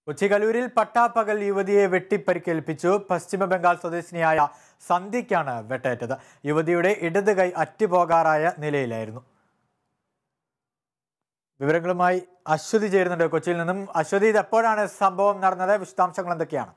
കൊച്ചി കലൂരിൽ പട്ടാപ്പകൽ യുവതിയെ വെട്ടിപ്പരിക്കേൽപ്പിച്ചു പശ്ചിമ ബംഗാൾ സ്വദേശിനിയായ സന്ധ്യയ്ക്കാണ് വെട്ടേറ്റത് യുവതിയുടെ ഇടത് കൈ അറ്റുപോകാറായ നിലയിലായിരുന്നു വിവരങ്ങളുമായി അശ്വതി ചേരുന്നുണ്ട് കൊച്ചിയിൽ നിന്നും അശ്വതി ഇത് എപ്പോഴാണ് സംഭവം നടന്നത് വിശദാംശങ്ങൾ എന്തൊക്കെയാണ്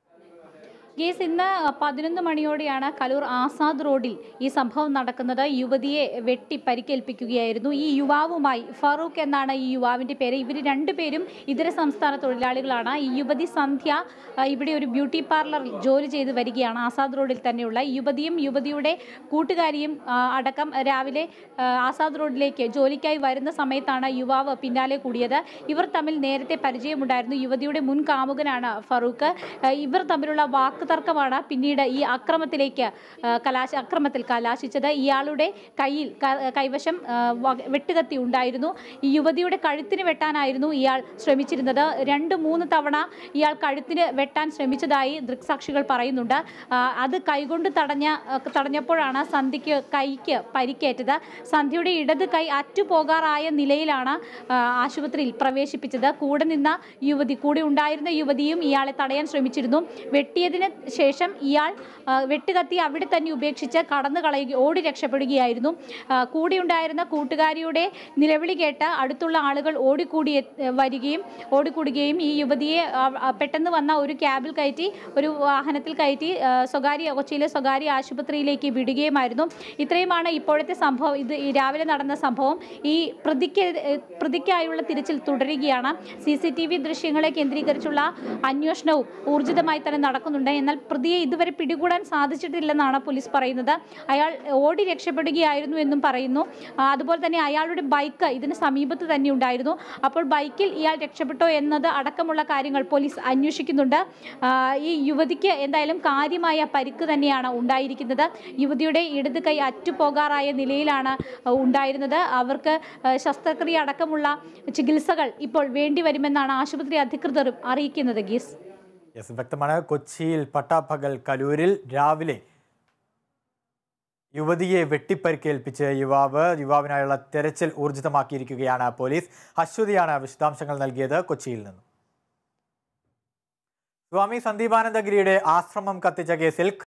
കേസ് ഇന്ന് പതിനൊന്ന് മണിയോടെയാണ് കലൂർ ആസാദ് റോഡിൽ ഈ സംഭവം നടക്കുന്നത് യുവതിയെ വെട്ടി പരിക്കേൽപ്പിക്കുകയായിരുന്നു ഈ യുവാവുമായി ഫറൂഖ് എന്നാണ് ഈ യുവാവിൻ്റെ പേര് ഇവർ രണ്ടുപേരും ഇതര സംസ്ഥാന തൊഴിലാളികളാണ് ഈ യുവതി സന്ധ്യ ആ, ഇവിടെ ഒരു ബ്യൂട്ടി പാർലറിൽ ജോലി ചെയ്ത് വരികയാണ് ആസാദ് റോഡിൽ തന്നെയുള്ള ഈ യുവതിയും യുവതിയുടെ കൂട്ടുകാരിയും ആ, അടക്കം രാവിലെ ആ, ആസാദ് റോഡിലേക്ക് ജോലിക്കായി വരുന്ന സമയത്താണ് യുവാവ് പിന്നാലെ കൂടിയത് ഇവർ തമ്മിൽ നേരത്തെ പരിചയമുണ്ടായിരുന്നു യുവതിയുടെ മുൻ കാമുകനാണ് ഫറൂഖ് ആ, ഇവർ തമ്മിലുള്ള വാക്ക് തർക്കമാണ് പിന്നീട് ഈ അക്രമത്തിലേക്ക് ആ, കലാശ അക്രമത്തിൽ കലാശിച്ചത് ഇയാളുടെ കയ്യിൽ ക- കൈവശം ആ, വ- വെട്ടുകത്തി ഉണ്ടായിരുന്നു ഈ യുവതിയുടെ കഴുത്തിന് വെട്ടാനായിരുന്നു ഇയാൾ ശ്രമിച്ചിരുന്നത് രണ്ട് മൂന്ന് തവണ ഇയാൾ കഴുത്തിന് വെട്ടാൻ ശ്രമിച്ചതായി ദൃക്സാക്ഷികൾ പറയുന്നുണ്ട് ആ, അത് കൈകൊണ്ട് തടഞ്ഞ തടഞ്ഞപ്പോഴാണ് സന്ധ്യയ്ക്ക് കൈക്ക് പരിക്കേറ്റത് സന്ധ്യയുടെ ഇടത് കൈ അറ്റുപോകാറായ നിലയിലാണ് ആ, ആശുപത്രിയിൽ പ്രവേശിപ്പിച്ചത് കൂടെ നിന്ന യുവതി കൂടെ ഉണ്ടായിരുന്ന യുവതിയും ഇയാളെ തടയാൻ ശ്രമിച്ചിരുന്നു വെട്ടിയതിന് ശേഷം ഇയാൾ ആ, വെട്ടുകത്തി അവിടെ തന്നെ ഉപേക്ഷിച്ച് കടന്നു കളയുക ഓടി രക്ഷപ്പെടുകയായിരുന്നു ആ, കൂടെയുണ്ടായിരുന്ന കൂട്ടുകാരിയുടെ നിലവിളി കേട്ട് അടുത്തുള്ള ആളുകൾ ഓടിക്കൂടി എത്ത് വരികയും ഓടിക്കൂടുകയും ഈ യുവതിയെ ആ, ആ, പെട്ടെന്ന് വന്ന ഒരു ക്യാബിൽ കയറ്റി ഒരു വാഹനത്തിൽ കയറ്റി ആ, സ്വകാര്യ കൊച്ചിയിലെ സ്വകാര്യ ആശുപത്രിയിലേക്ക് വിടുകയുമായിരുന്നു ഇത്രയുമാണ് ഇപ്പോഴത്തെ സംഭവം ഇത് ഈ രാവിലെ നടന്ന സംഭവം ഈ പ്രതിക്ക് പ്രതിക്കായുള്ള തിരച്ചിൽ തുടരുകയാണ് സി സി ടി വി ദൃശ്യങ്ങളെ കേന്ദ്രീകരിച്ചുള്ള അന്വേഷണവും ഊർജിതമായി തന്നെ നടക്കുന്നുണ്ട് എന്നാൽ പ്രതിയെ ഇതുവരെ പിടികൂടാൻ സാധിച്ചിട്ടില്ലെന്നാണ് പോലീസ് പറയുന്നത് അയാൾ ഓടി രക്ഷപ്പെടുകയായിരുന്നു എന്നും പറയുന്നു ആ, അതുപോലെ തന്നെ അയാളുടെ ബൈക്ക് ഇതിന് സമീപത്ത് തന്നെ ഉണ്ടായിരുന്നു അപ്പോൾ ബൈക്കിൽ ഇയാൾ രക്ഷപ്പെട്ടോ എന്നത് അടക്കമുള്ള കാര്യങ്ങൾ പോലീസ് അന്വേഷിക്കുന്നുണ്ട് ആ, ഈ യുവതിക്ക് എന്തായാലും കാര്യമായ പരിക്ക് തന്നെയാണ് ഉണ്ടായിരിക്കുന്നത് യുവതിയുടെ ഇടത് കൈ അറ്റുപോകാറായ നിലയിലാണ് ആ, ഉണ്ടായിരുന്നത് അവർക്ക് ആ, ശസ്ത്രക്രിയ അടക്കമുള്ള ചികിത്സകൾ ഇപ്പോൾ വേണ്ടിവരുമെന്നാണ് ആശുപത്രി അധികൃതരും അറിയിക്കുന്നത് ഗീസ് യെസ് വ്യക്തമാണ് കൊച്ചിയിൽ പട്ടാപ്പകൽ കലൂരിൽ രാവിലെ യുവതിയെ വെട്ടിപ്പരിക്കേൽപ്പിച്ച് യുവാവ് യുവാവിനായുള്ള തെരച്ചിൽ ഊർജിതമാക്കിയിരിക്കുകയാണ് പോലീസ് അശ്വതിയാണ് വിശദാംശങ്ങൾ നൽകിയത് കൊച്ചിയിൽ നിന്നും സ്വാമി സന്ദീപാനന്ദഗിരിയുടെ ആശ്രമം കത്തിച്ച കേസിൽ